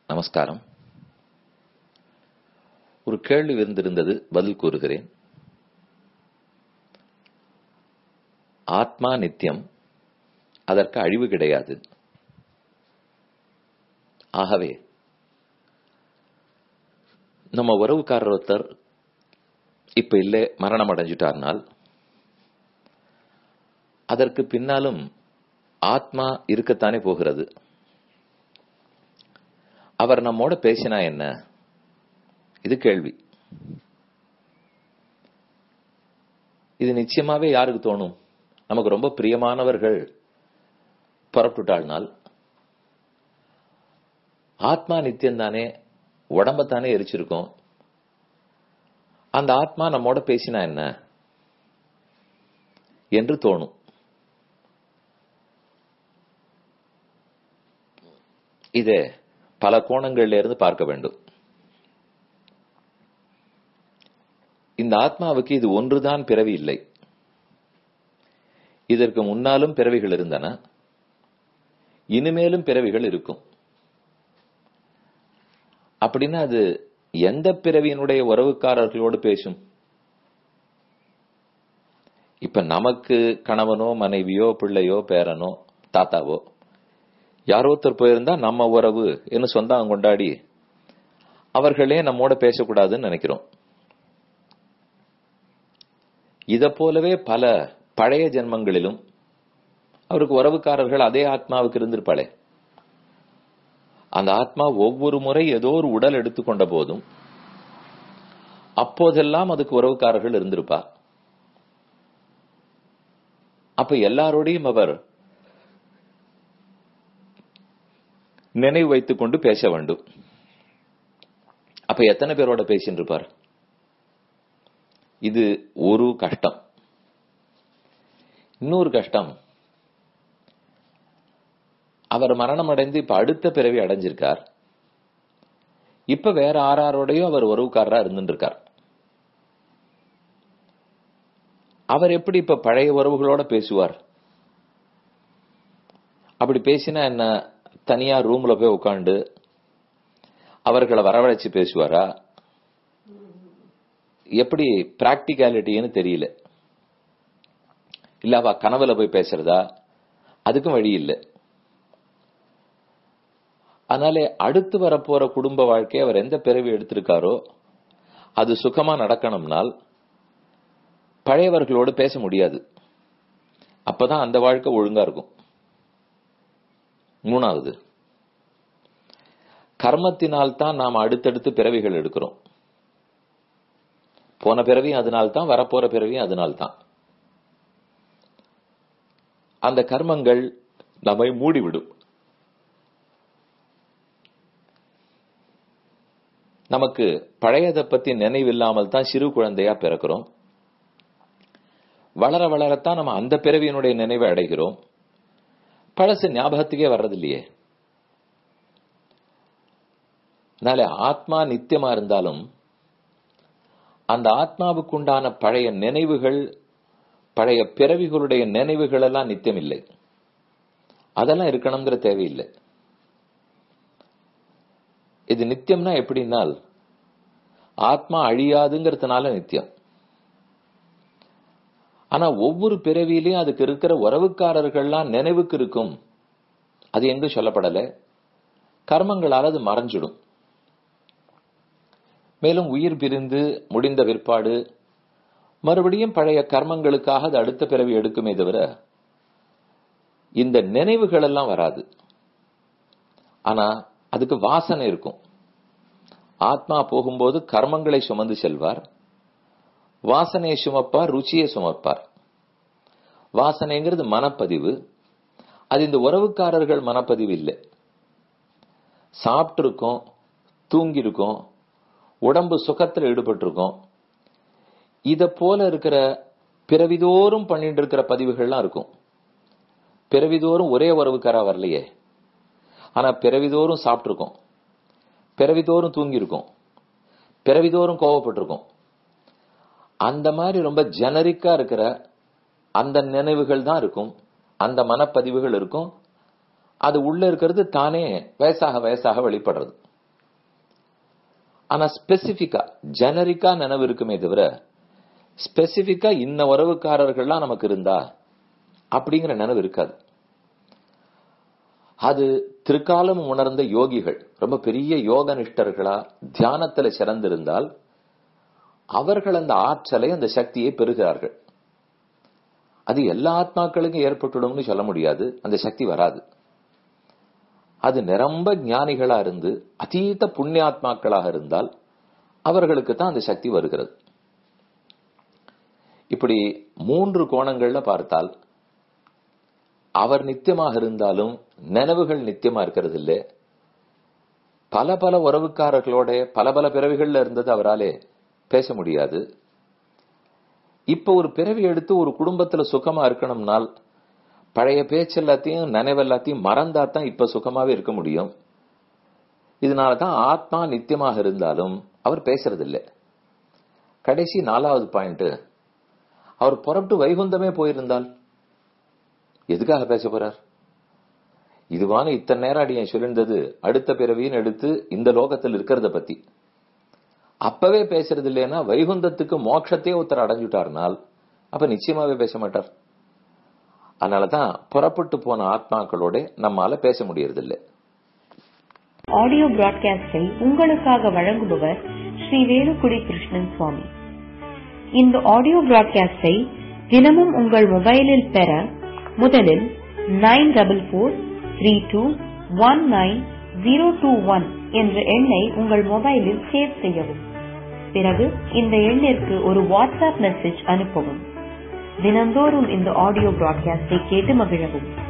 நமஸ்காரம் ஒரு கேள்வி இருந்திருந்தது பதில் கூறுகிறேன் ஆத்மா நித்தியம் அதற்கு அழிவு கிடையாது ஆகவே நம்ம உறவுக்காரர் ஒருத்தர் இப்ப இல்லை மரணம் அடைஞ்சிட்டார்னால் அதற்கு பின்னாலும் ஆத்மா இருக்கத்தானே போகிறது அவர் நம்மோட பேசினா என்ன இது கேள்வி இது நிச்சயமாவே யாருக்கு தோணும் நமக்கு ரொம்ப பிரியமானவர்கள் புறப்பட்டுட்டாள்னால் ஆத்மா நித்தியம் தானே உடம்பத்தானே எரிச்சிருக்கோம் அந்த ஆத்மா நம்மோட பேசினா என்ன என்று தோணும் இதை பல கோணங்கள்ல இருந்து பார்க்க வேண்டும் இந்த ஆத்மாவுக்கு இது ஒன்றுதான் பிறவி இல்லை இதற்கு முன்னாலும் பிறவிகள் இருந்தன இனிமேலும் பிறவிகள் இருக்கும் அப்படின்னா அது எந்த பிறவியினுடைய உறவுக்காரர்களோடு பேசும் இப்ப நமக்கு கணவனோ மனைவியோ பிள்ளையோ பேரனோ தாத்தாவோ யாரோ ஒருத்தர் போயிருந்தா நம்ம உறவு என்று சொந்தம் கொண்டாடி அவர்களே நம்மோட பேசக்கூடாதுன்னு நினைக்கிறோம் இத போலவே பல பழைய ஜென்மங்களிலும் அவருக்கு உறவுக்காரர்கள் அதே ஆத்மாவுக்கு இருந்திருப்பாளே அந்த ஆத்மா ஒவ்வொரு முறை ஏதோ ஒரு உடல் எடுத்துக்கொண்ட போதும் அப்போதெல்லாம் அதுக்கு உறவுக்காரர்கள் இருந்திருப்பா அப்ப எல்லாரோடையும் அவர் நினைவு வைத்துக் கொண்டு பேச வேண்டும் அப்ப எத்தனை பேரோட பேசிட்டு இருப்பார் இது ஒரு கஷ்டம் இன்னொரு கஷ்டம் அவர் மரணம் அடைந்து இப்ப அடுத்த பிறவி அடைஞ்சிருக்கார் இப்ப வேற ஆறாரோடையும் அவர் உறவுக்காரரா இருந்துட்டு இருக்கார் அவர் எப்படி இப்ப பழைய உறவுகளோட பேசுவார் அப்படி பேசினா என்ன தனியா ரூம்ல போய் உட்காந்து அவர்களை வரவழைச்சு பேசுவாரா எப்படி பிராக்டிகாலிட்டின்னு தெரியல இல்ல அவ கனவுல போய் பேசுறதா அதுக்கும் வழி இல்லை அதனால அடுத்து வரப்போற குடும்ப வாழ்க்கையை அவர் எந்த பிறவி எடுத்திருக்காரோ அது சுகமா நடக்கணும்னால் பழையவர்களோடு பேச முடியாது அப்பதான் அந்த வாழ்க்கை ஒழுங்கா இருக்கும் மூணாவது கர்மத்தினால் தான் நாம் அடுத்தடுத்து பிறவிகள் எடுக்கிறோம் போன பிறவியும் அதனால்தான் வரப்போற பிறவியும் அதனால்தான் அந்த கர்மங்கள் நம்மை மூடிவிடும் நமக்கு பழையதை பத்தி நினைவில்லாமல் தான் சிறு குழந்தையா பிறக்கிறோம் வளர வளரத்தான் நம்ம அந்த பிறவியினுடைய நினைவை அடைகிறோம் பழசு ஞாபகத்துக்கே வர்றதில்லையே அதனால ஆத்மா நித்தியமா இருந்தாலும் அந்த ஆத்மாவுக்கு உண்டான பழைய நினைவுகள் பழைய பிறவிகளுடைய நினைவுகள் எல்லாம் நித்தியம் இல்லை அதெல்லாம் இருக்கணுங்கிற தேவையில்லை இது நித்தியம்னா எப்படின்னால் ஆத்மா அழியாதுங்கிறதுனால நித்தியம் ஆனா ஒவ்வொரு பிறவியிலையும் அதுக்கு இருக்கிற உறவுக்காரர்கள்லாம் நினைவுக்கு இருக்கும் அது எங்கு சொல்லப்படல கர்மங்களால் அது மறைஞ்சிடும் மேலும் உயிர் பிரிந்து முடிந்த பிற்பாடு மறுபடியும் பழைய கர்மங்களுக்காக அது அடுத்த பிறவி எடுக்குமே தவிர இந்த நினைவுகள் எல்லாம் வராது ஆனா அதுக்கு வாசனை இருக்கும் ஆத்மா போகும்போது கர்மங்களை சுமந்து செல்வார் வாசனையை சுமப்பார் ருச்சியை சுமப்பார் வாசனைங்கிறது மனப்பதிவு அது இந்த உறவுக்காரர்கள் மனப்பதிவு இல்லை சாப்பிட்டு இருக்கோம் தூங்கி இருக்கோம் உடம்பு சுகத்தில் ஈடுபட்டிருக்கோம் இத போல இருக்கிற பிறவிதோறும் பண்ணிட்டு இருக்கிற பதிவுகள்லாம் இருக்கும் பிறவிதோறும் ஒரே உறவுக்காரா வரலையே ஆனா பிறவிதோறும் சாப்பிட்டுருக்கோம் பிறவிதோறும் தூங்கியிருக்கோம் பிறவிதோறும் கோவப்பட்டிருக்கோம் அந்த மாதிரி ரொம்ப ஜெனரிக்கா இருக்கிற அந்த நினைவுகள் தான் இருக்கும் அந்த மனப்பதிவுகள் இருக்கும் அது உள்ள இருக்கிறது தானே வயசாக வயசாக வெளிப்படுறது ஆனா ஸ்பெசிபிக்கா ஜெனரிக்கா நினைவு இருக்குமே தவிர ஸ்பெசிபிக்கா இன்ன உறவுக்காரர்கள்லாம் நமக்கு இருந்தா அப்படிங்கிற நினைவு இருக்காது அது திருக்காலம் உணர்ந்த யோகிகள் ரொம்ப பெரிய யோக நிஷ்டர்களா தியானத்துல சிறந்திருந்தால் அவர்கள் அந்த ஆற்றலை அந்த சக்தியை பெறுகிறார்கள் அது எல்லா ஆத்மாக்களுக்கும் ஏற்பட்டுடும்னு சொல்ல முடியாது அந்த சக்தி வராது அது நிரம்ப ஞானிகளா இருந்து அதீத புண்ணியாத்மாக்களாக இருந்தால் அவர்களுக்கு தான் அந்த சக்தி வருகிறது இப்படி மூன்று கோணங்கள்ல பார்த்தால் அவர் நித்தியமாக இருந்தாலும் நினைவுகள் நித்தியமா இருக்கிறது இல்லை பல பல உறவுக்காரர்களோட பல பல பிறவிகள்ல இருந்தது அவராலே பேச முடியாது இப்ப ஒரு பிறவி எடுத்து ஒரு குடும்பத்துல சுகமா இருக்கணும்னால் பழைய பேச்சு எல்லாத்தையும் நினைவு எல்லாத்தையும் மறந்தா தான் இப்ப சுகமாவே இருக்க முடியும் இதனாலதான் ஆத்மா நித்தியமாக இருந்தாலும் அவர் பேசுறது இல்லை கடைசி நாலாவது பாயிண்ட் அவர் புறப்பட்டு வைகுந்தமே போயிருந்தால் எதுக்காக பேச போறார் இதுவான இத்தனை நேரம் அடி என் சொல்லியிருந்தது அடுத்த பிறவின்னு எடுத்து இந்த லோகத்தில் இருக்கிறத பத்தி அப்பவே பேசுறது இல்லைன்னா வைகுந்தத்துக்கு மோட்சத்தையே ஒருத்தர் அடைஞ்சுட்டார்னால் அப்ப நிச்சயமாவே பேச மாட்டார் அதனாலதான் புறப்பட்டு போன ஆத்மாக்களோட நம்மால பேச முடியறது இல்லை ஆடியோ பிராட்காஸ்டை உங்களுக்காக வழங்குபவர் ஸ்ரீ வேலுக்குடி கிருஷ்ணன் சுவாமி இந்த ஆடியோ பிராட்காஸ்டை தினமும் உங்கள் மொபைலில் பெற முதலில் nine double four three two one nine zero two one என்ற எண்ணை உங்கள் மொபைலில் சேவ் செய்யவும் பிறகு இந்த எண்ணிற்கு ஒரு வாட்ஸ்அப் மெசேஜ் அனுப்பவும் தினந்தோறும் இந்த ஆடியோ பிராட்காஸ்டை கேட்டு மகிழவும்